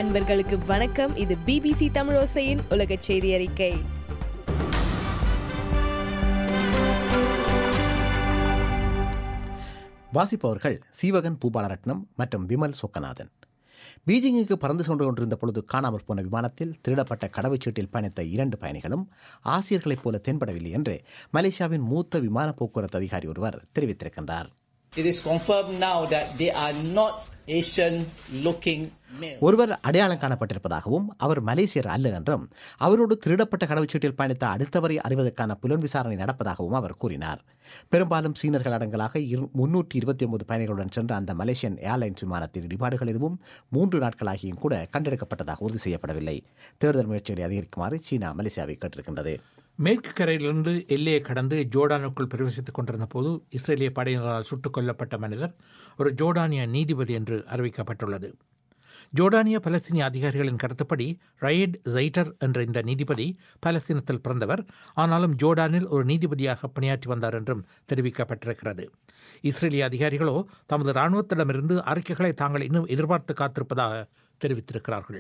அன்பர்களுக்கு வணக்கம் இது பிபிசி தமிழோசையின் உலக செய்தி அறிக்கை வாசிப்பவர்கள் சீவகன் பூபாலரட்னம் மற்றும் விமல் சொக்கநாதன் பீஜிங்குக்கு பறந்து சென்று கொண்டிருந்த பொழுது காணாமற் போன விமானத்தில் திருடப்பட்ட கடவுச்சீட்டில் பயணித்த இரண்டு பயணிகளும் ஆசிரியர்களைப் போல தென்படவில்லை என்று மலேசியாவின் மூத்த விமான போக்குவரத்து அதிகாரி ஒருவர் தெரிவித்திருக்கின்றார் It is confirmed now that they are not Asian looking male. ஒருவர் அடையாளம் காணப்பட்டிருப்பதாகவும் அவர் மலேசியர் அல்ல என்றும் அவரோடு திருடப்பட்ட கடவுச்சீட்டில் பயணித்த அடுத்தவரை அறிவதற்கான புலன் விசாரணை நடப்பதாகவும் அவர் கூறினார் பெரும்பாலும் சீனர்கள் அடங்கலாக முன்னூற்றி இருபத்தி ஒன்பது பயணிகளுடன் சென்ற அந்த மலேசியன் ஏர்லைன்ஸ் விமானத்தின் இடிபாடுகள் எதுவும் மூன்று நாட்களாகியும் கூட கண்டெடுக்கப்பட்டதாக உறுதி செய்யப்படவில்லை தேடுதல் முயற்சிகளை அதிகரிக்குமாறு சீனா மலேசியாவை கேட்டிருக்கின்றது மேற்கு கரையிலிருந்து எல்லையை கடந்து ஜோர்டானுக்குள் பிரவேசித்துக் கொண்டிருந்த போது இஸ்ரேலிய படையினரால் சுட்டுக் கொல்லப்பட்ட மனிதர் ஒரு ஜோர்டானிய நீதிபதி என்று அறிவிக்கப்பட்டுள்ளது ஜோர்டானிய பலஸ்தீனிய அதிகாரிகளின் கருத்துப்படி ரயட் ஜைட்டர் என்ற இந்த நீதிபதி பலஸ்தீனத்தில் பிறந்தவர் ஆனாலும் ஜோர்டானில் ஒரு நீதிபதியாக பணியாற்றி வந்தார் என்றும் தெரிவிக்கப்பட்டிருக்கிறது இஸ்ரேலிய அதிகாரிகளோ தமது இராணுவத்திடமிருந்து அறிக்கைகளை தாங்கள் இன்னும் எதிர்பார்த்து காத்திருப்பதாக தெரிவித்திருக்கிறார்கள்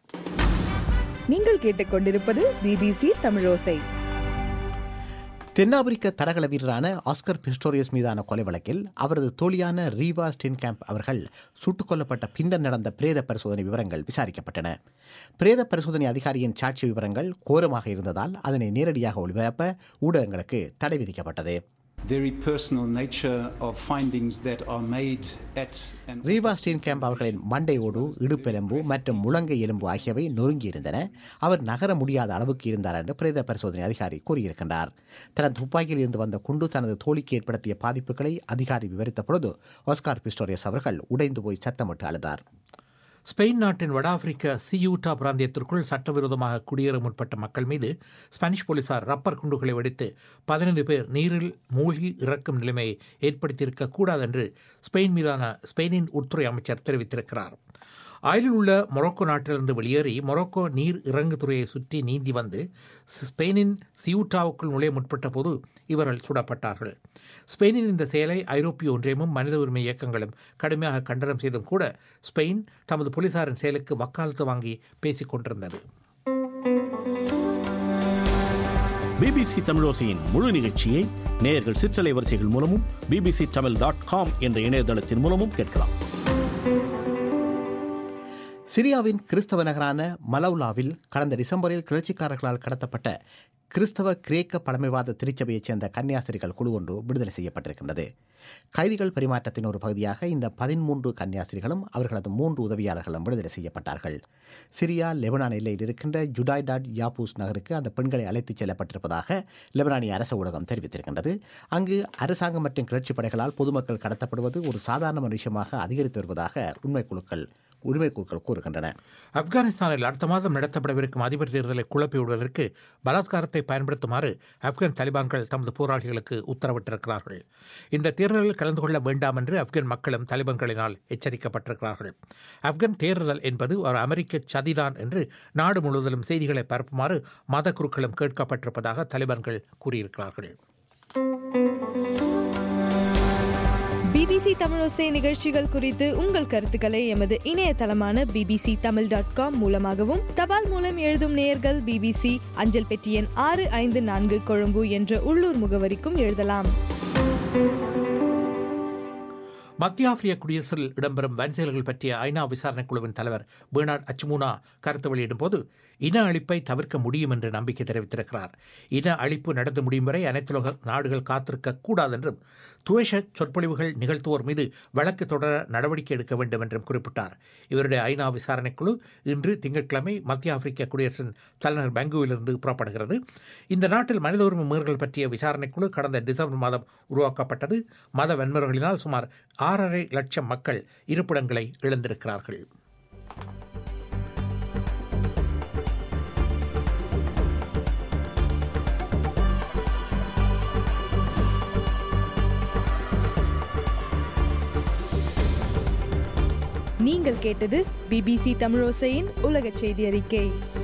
நீங்கள் கேட்டுக்கொண்டிருப்பது பிபிசி தமிழோசை தென்னாப்பிரிக்க தடகள வீரரான ஆஸ்கர் பிஸ்டோரியஸ் மீதான கொலை வழக்கில் அவரது தோழியான ரீவா ஸ்டென்கேம்ப் அவர்கள் சுட்டுக் கொல்லப்பட்ட பின்னர் நடந்த பிரேத பரிசோதனை விவரங்கள் விசாரிக்கப்பட்டன பிரேத பரிசோதனை அதிகாரியின் சாட்சி விவரங்கள் கோரமாக இருந்ததால் அதனை நேரடியாக ஒளிபரப்ப ஊடகங்களுக்கு தடை விதிக்கப்பட்டது very personal nature of findings that are made at and Reva ஸ்டீன்கேம்ப் அவர்களின் மண்டையோடு இடுப்பெலும்பு மற்றும் முழங்கை எலும்பு ஆகியவை நொறுங்கியிருந்தன அவர் நகர முடியாத அளவுக்கு இருந்தார் என்று பிரேத பரிசோதனை அதிகாரி கூறியிருக்கின்றார் தனது துப்பாக்கியில் இருந்து வந்த குண்டு தனது தோழிக்கு ஏற்படுத்திய பாதிப்புகளை அதிகாரி விவரித்த பொழுது ஆஸ்கார் பிஸ்டோரியஸ் அவர்கள் உடைந்து போய் சத்தமிட்டு அழுதார் ஸ்பெயின் நாட்டின் வடாப்பிரிக்க சியூட்டா பிராந்தியத்திற்குள் சட்டவிரோதமாக குடியேற முற்பட்ட மக்கள் மீது ஸ்பானிஷ் போலீசார் ரப்பர் குண்டுகளை வெடித்து பதினைந்து பேர் நீரில் மூழ்கி இறக்கும் நிலைமையை ஏற்படுத்தியிருக்க கூடாது என்று ஸ்பெயின் மீதான ஸ்பெயினின் உள்துறை அமைச்சர் தெரிவித்திருக்கிறார் அயலில் உள்ள மொரோக்கோ நாட்டிலிருந்து வெளியேறி மொரோக்கோ நீர் இறங்கு துறையை சுற்றி நீந்தி வந்து ஸ்பெயினின் சியூட்டாவுக்குள் நுழைய முற்பட்ட போது இவர்கள் சுடப்பட்டார்கள் ஸ்பெயினின் இந்த செயலை ஐரோப்பிய ஒன்றியமும் மனித உரிமை இயக்கங்களும் கடுமையாக கண்டனம் செய்தும் கூட ஸ்பெயின் தமது போலீசாரின் செயலுக்கு வக்காலத்து வாங்கி பேசிக் கொண்டிருந்தது பிபிசி தமிழோசையின் முழு நிகழ்ச்சியை நேயர்கள் சிற்றலை வரிசைகள் மூலமும் பிபிசி தமிழ் டாட் காம் என்ற இணையதளத்தின் மூலமும் கேட்கலாம் சிரியாவின் கிறிஸ்தவ நகரான மலவுலாவில் கடந்த டிசம்பரில் கிளர்ச்சிக்காரர்களால் கடத்தப்பட்ட கிறிஸ்தவ கிரேக்க பழமைவாத திருச்சபையைச் சேர்ந்த கன்னியாஸ்திரிகள் குழு ஒன்று விடுதலை செய்யப்பட்டிருக்கின்றது கைதிகள் பரிமாற்றத்தின் ஒரு பகுதியாக இந்த பதிமூன்று கன்னியாஸ்திரிகளும் அவர்களது மூன்று உதவியாளர்களும் விடுதலை செய்யப்பட்டார்கள் சிரியா லெபனான் எல்லையில் இருக்கின்ற ஜுடாய்டாட் யாபூஸ் நகருக்கு அந்த பெண்களை அழைத்துச் செல்லப்பட்டிருப்பதாக லெபனானிய அரசு ஊடகம் தெரிவித்திருக்கின்றது அங்கு அரசாங்கம் மற்றும் கிளர்ச்சி படைகளால் பொதுமக்கள் கடத்தப்படுவது ஒரு சாதாரண விஷயமாக அதிகரித்து வருவதாக உண்மை குழுக்கள் உரிமை குழுக்கள் கூறுகின்றன ஆப்கானிஸ்தானில் அடுத்த மாதம் நடத்தப்படவிருக்கும் அதிபர் தேர்தலை குழப்பி விடுவதற்கு பலாத்காரத்தை பயன்படுத்துமாறு ஆப்கான் தாலிபான்கள் தமது போராளிகளுக்கு உத்தரவிட்டிருக்கிறார்கள் இந்த தேர்தலில் கலந்து கொள்ள வேண்டாம் என்று ஆப்கான் மக்களும் தாலிபான்களினால் எச்சரிக்கப்பட்டிருக்கிறார்கள் ஆப்கான் தேர்தல் என்பது ஒரு அமெரிக்க சதிதான் என்று நாடு முழுவதிலும் செய்திகளை பரப்புமாறு மத குருக்களும் கேட்கப்பட்டிருப்பதாக தாலிபான்கள் கூறியிருக்கிறார்கள் பிபிசி தமிழோசை நிகழ்ச்சிகள் குறித்து உங்கள் கருத்துக்களை எமது இணையதளமான பிபிசி தமிழ் டாட் காம் மூலமாகவும் தபால் மூலம் எழுதும் நேயர்கள் பிபிசி அஞ்சல் பெட்டி எண் ஆறு ஐந்து நான்கு கொழும்பு என்ற உள்ளூர் முகவரிக்கும் எழுதலாம் மத்திய ஆப்பிரிக்க குடியரசில் இடம்பெறும் வன்செயல்கள் பற்றிய ஐநா விசாரணை குழுவின் தலைவர் பேர்னார்ட் அச்முனா கருத்து வெளியிடும் போது இன அழிப்பை தவிர்க்க முடியும் என்று நம்பிக்கை தெரிவித்திருக்கிறார் இன அழிப்பு நடந்து முடியும் வரை அனைத்துலக நாடுகள் காத்திருக்க கூடாது என்றும் துவேஷ சொற்பொழிவுகள் நிகழ்த்துவோர் மீது வழக்கு தொடர நடவடிக்கை எடுக்க வேண்டும் என்றும் குறிப்பிட்டார் இவருடைய ஐநா விசாரணை குழு இன்று திங்கட்கிழமை மத்திய ஆப்பிரிக்க குடியரசின் தலைநகர் பெங்குவிலிருந்து புறப்படுகிறது இந்த நாட்டில் மனித உரிமை மீறல்கள் பற்றிய விசாரணை குழு கடந்த டிசம்பர் மாதம் உருவாக்கப்பட்டது மத வன்முறைகளினால் சுமார் ஆறரை லட்சம் மக்கள் இருப்பிடங்களை இழந்திருக்கிறார்கள் நீங்கள் கேட்டது பிபிசி தமிழோசையின் உலக செய்தி அறிக்கை